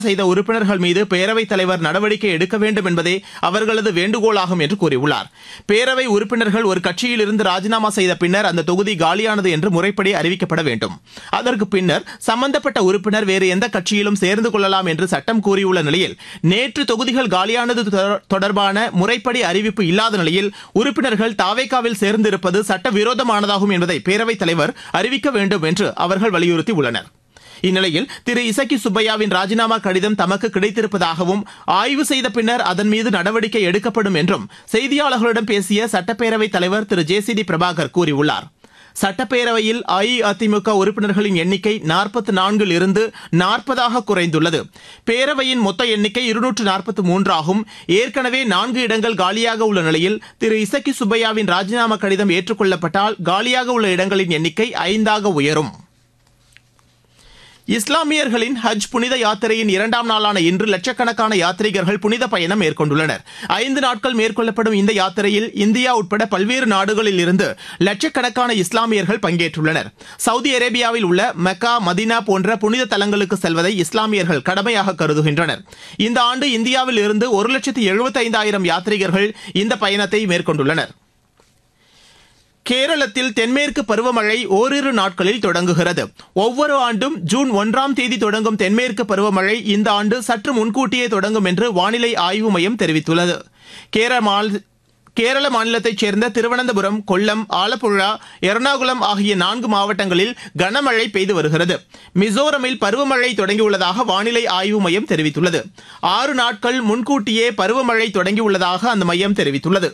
செய்த உறுப்பினர்கள் மீது பேரவைத் தலைவர் நடவடிக்கை எடுக்க வேண்டும் என்பதே அவர்களது வேண்டுகோளாகும் என்று கூறியுள்ளார் பேரவை உறுப்பினர்கள் ஒரு கட்சியிலிருந்து ராஜினாமா செய்த பின்னர் அந்த தொகுதி காலியானது என்று முறைப்படி அறிவிக்கப்பட வேண்டும் அதற்கு பின்னர் சம்பந்தப்பட்ட உறுப்பினர் வேறு எந்த கட்சியிலும் சேர்ந்து கொள்ளலாம் என்று சட்டம் கூறியுள்ள நிலையில் நேற்று தொகுதிகள் காலியானது தொடர்- தொடர்பான முறைப்படி அறிவிப்பு இல்லாத நிலையில் உறுப்பினர்கள் தாவேக்காவில் சேர்ந்திருப்பது சட்டவிரோதமானதாகும் என்பதை பேரவைத் தலைவர் அறிவிக்க வேண்டும் என்று அவர்கள் வலியுறுத்தியுள்ளனர் இந்நிலையில் திரு இசக்கி சுப்பையாவின் ராஜினாமா கடிதம் தமக்கு கிடைத்திருப்பதாகவும் ஆய்வு செய்த பின்னர் அதன் மீது நடவடிக்கை எடுக்கப்படும் என்றும் செய்தியாளர்களிடம் பேசிய சட்டப்பேரவைத் தலைவர் திரு ஜே சி டி பிரபாகர் கூறியுள்ளார் சட்டப்பேரவையில் அஇஅதிமுக உறுப்பினர்களின் எண்ணிக்கை நாற்பத்தி நான்கில் இருந்து நாற்பதாக குறைந்துள்ளது பேரவையின் மொத்த எண்ணிக்கை இருநூற்று நாற்பத்தி மூன்றாகும் ஏற்கனவே நான்கு இடங்கள் காலியாக உள்ள நிலையில் திரு இசக்கி சுப்பையாவின் ராஜினாமா கடிதம் ஏற்றுக்கொள்ளப்பட்டால் காலியாக உள்ள இடங்களின் எண்ணிக்கை ஐந்தாக உயரும் இஸ்லாமியர்களின் ஹஜ் புனித யாத்திரையின் இரண்டாம் நாளான இன்று லட்சக்கணக்கான யாத்ரீகர்கள் புனித பயணம் மேற்கொண்டுள்ளனர் ஐந்து நாட்கள் மேற்கொள்ளப்படும் இந்த யாத்திரையில் இந்தியா உட்பட பல்வேறு நாடுகளில் இருந்து லட்சக்கணக்கான இஸ்லாமியர்கள் பங்கேற்றுள்ளனர் சவுதி அரேபியாவில் உள்ள மெக்கா மதினா போன்ற புனித தலங்களுக்கு செல்வதை இஸ்லாமியர்கள் கடமையாக கருதுகின்றனர் இந்த ஆண்டு இந்தியாவில் இருந்து ஒரு லட்சத்து எழுபத்தைந்தாயிரம் யாத்ரீகர்கள் இந்த பயணத்தை மேற்கொண்டுள்ளனர் கேரளத்தில் தென்மேற்கு பருவமழை ஓரிரு நாட்களில் தொடங்குகிறது ஒவ்வொரு ஆண்டும் ஜூன் ஒன்றாம் தேதி தொடங்கும் தென்மேற்கு பருவமழை இந்த ஆண்டு சற்று முன்கூட்டியே தொடங்கும் என்று வானிலை ஆய்வு மையம் தெரிவித்துள்ளது கேரள மாநில கேரள மாநிலத்தைச் சேர்ந்த திருவனந்தபுரம் கொல்லம் ஆலப்புழா எர்ணாகுளம் ஆகிய நான்கு மாவட்டங்களில் கனமழை பெய்து வருகிறது மிசோரமில் பருவமழை தொடங்கியுள்ளதாக வானிலை ஆய்வு மையம் தெரிவித்துள்ளது ஆறு நாட்கள் முன்கூட்டியே பருவமழை தொடங்கியுள்ளதாக அந்த மையம் தெரிவித்துள்ளது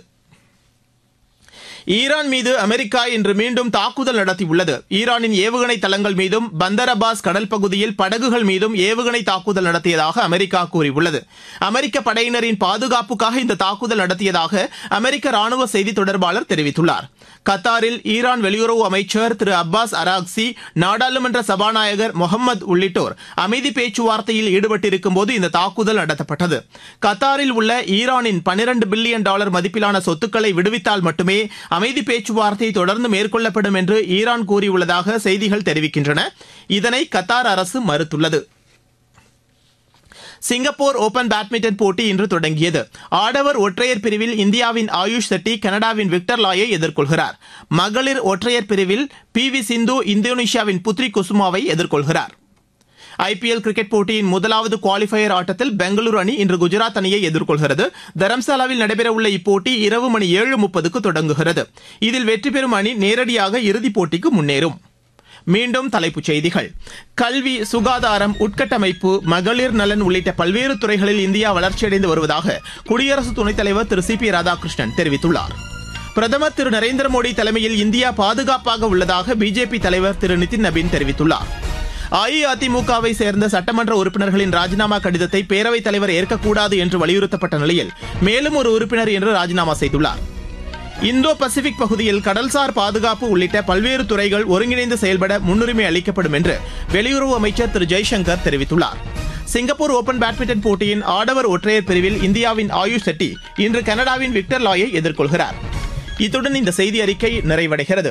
ஈரான் மீது அமெரிக்கா இன்று மீண்டும் தாக்குதல் நடத்தியுள்ளது ஈரானின் ஏவுகணை தளங்கள் மீதும் பந்தர் அப்பாஸ் கடல் பகுதியில் படகுகள் மீதும் ஏவுகணை தாக்குதல் நடத்தியதாக அமெரிக்கா கூறியுள்ளது அமெரிக்க படையினரின் பாதுகாப்புக்காக இந்த தாக்குதல் நடத்தியதாக அமெரிக்க ராணுவ செய்தி தொடர்பாளர் தெரிவித்துள்ளார் கத்தாரில் ஈரான் வெளியுறவு அமைச்சர் திரு அப்பாஸ் அராக்சி நாடாளுமன்ற சபாநாயகர் முகமது உள்ளிட்டோர் அமைதி பேச்சுவார்த்தையில் ஈடுபட்டிருக்கும் போது இந்த தாக்குதல் நடத்தப்பட்டது கத்தாரில் உள்ள ஈரானின் 12 பில்லியன் டாலர் மதிப்பிலான சொத்துக்களை விடுவித்தால் மட்டுமே அமைதி பேச்சுவார்த்தை தொடர்ந்து மேற்கொள்ளப்படும் என்று ஈரான் கூறியுள்ளதாக செய்திகள் தெரிவிக்கின்றன இதனை கத்தார் அரசு மறுத்துள்ளது சிங்கப்பூர் ஓபன் பேட்மிண்டன் போட்டி இன்று தொடங்கியது ஆடவர் ஒற்றையர் பிரிவில் இந்தியாவின் ஆயுஷ் செட்டி கனடாவின் விக்டர் லாயை எதிர்கொள்கிறார் மகளிர் ஒற்றையர் பிரிவில் பி வி சிந்து இந்தோனேஷியாவின் புத்ரி குசுமாவை எதிர்கொள்கிறார் ஐபிஎல் கிரிக்கெட் போட்டியின் முதலாவது குவாலிஃபயர் ஆட்டத்தில் பெங்களூரு அணி இன்று குஜராத் அணியை எதிர்கொள்கிறது தரம்சாலாவில் நடைபெறவுள்ள இப்போட்டி இரவு மணி ஏழு முப்பதுக்கு தொடங்குகிறது இதில் வெற்றி பெறும் அணி நேரடியாக இறுதிப் போட்டிக்கு முன்னேறும் மீண்டும் தலைப்புச் செய்திகள் கல்வி சுகாதாரம் உட்கட்டமைப்பு மகளிர் நலன் உள்ளிட்ட பல்வேறு துறைகளில் இந்தியா வளர்ச்சியடைந்து வருவதாக குடியரசு துணைத் தலைவர் திரு சி பி ராதாகிருஷ்ணன் தெரிவித்துள்ளார் பிரதமர் திரு நரேந்திர மோடி தலைமையில் இந்தியா பாதுகாப்பாக உள்ளதாக பிஜேபி தலைவர் திரு நிதின் நபீன் தெரிவித்துள்ளார் அஇஅதிமுகவை சேர்ந்த சட்டமன்ற உறுப்பினர்களின் ராஜினாமா கடிதத்தை பேரவைத் தலைவர் ஏற்கக்கூடாது என்று வலியுறுத்தப்பட்ட நிலையில் மேலும் ஒரு உறுப்பினர் இன்று ராஜினாமா செய்துள்ளார் இந்தோ பசிபிக் பகுதியில் கடல்சார் பாதுகாப்பு உள்ளிட்ட பல்வேறு துறைகள் ஒருங்கிணைந்து செயல்பட முன்னுரிமை அளிக்கப்படும் என்று வெளியுறவு அமைச்சர் திரு ஜெய்சங்கர் தெரிவித்துள்ளார் சிங்கப்பூர் ஓபன் பேட்மிண்டன் போட்டியின் ஆடவர் ஒற்றையர் பிரிவில் இந்தியாவின் ஆயுஷ் செட்டி இன்று கனடாவின் விக்டர் லாயை எதிர்கொள்கிறார் இத்துடன் இந்த செய்தி அறிக்கை நிறைவடைகிறது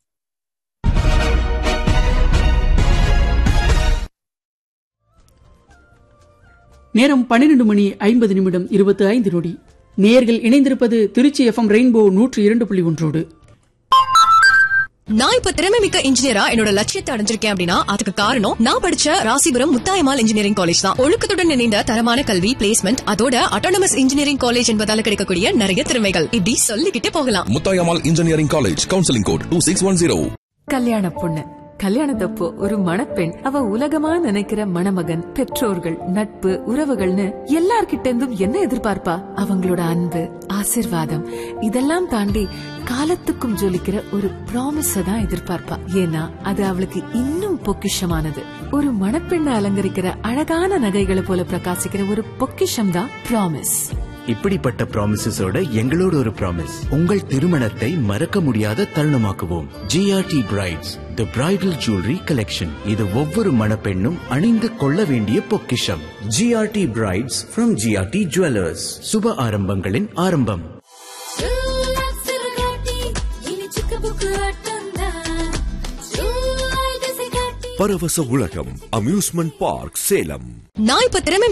நேரம் பன்னிரண்டு மணி ஐம்பது நிமிடம் இருபத்தி ஐந்து நொடி நேயர்கள் இணைந்திருப்பது திருச்சி எஃப்எம் ரெயின்போ நூற்று இரண்டு புள்ளி ஒன்றோடு நான் இப்ப திறமை மிக்க இன்ஜினியரா என்னோட லட்சியத்தை அடைஞ்சிருக்கேன் அப்படின்னா அதுக்கு காரணம் நான் படிச்ச ராசிபுரம் முத்தாயமால் இன்ஜினியரிங் காலேஜ் தான் ஒழுக்கத்துடன் இணைந்த தரமான கல்வி பிளேஸ்மெண்ட் அதோட அட்டானமஸ் இன்ஜினியரிங் காலேஜ் என்பதால கிடைக்கக்கூடிய நிறைய திறமைகள் இப்படி சொல்லிக்கிட்டே போகலாம் Muthayammal engineering college counselling code two six one zero கல்யாண பொண்ணு கல்யாணத்தப்போ ஒரு மணப்பெண் அவ உலகமா நினைக்கிற மணமகன் பெற்றோர்கள் நட்பு உறவுகள்னு எல்லார்கிட்ட இருந்தும் என்ன எதிர்பார்ப்பா அவங்களோட அன்பு ஆசிர்வாதம் இதெல்லாம் தாண்டி காலத்துக்கும் ஜொலிக்கிற ஒரு ப்ராமிஸ தான் எதிர்பார்ப்பா ஏன்னா அது அவளுக்கு இன்னும் பொக்கிஷமானது ஒரு மணப்பெண்ணை அலங்கரிக்கிற அழகான நகைகளை போல பிரகாசிக்கிற ஒரு பொக்கிஷம் தான் ப்ராமிஸ் இப்படிப்பட்ட ப்ராமிசஸோட எங்களோட ஒரு ப்ராமிஸ் உங்கள் திருமணத்தை மறக்க முடியாத தருணமாக்குவோம் GRT brides the bridal jewellery collection இது ஒவ்வொரு மணப்பெண்ணும் அணிந்து கொள்ள வேண்டிய பொக்கிஷம் GRT brides from GRT jewellers சுப ஆரம்பங்களின் ஆரம்பம் பரவச உலகம் அம்யூஸ்மெண்ட் பார்க் சேலம் நான் இப்ப திறமை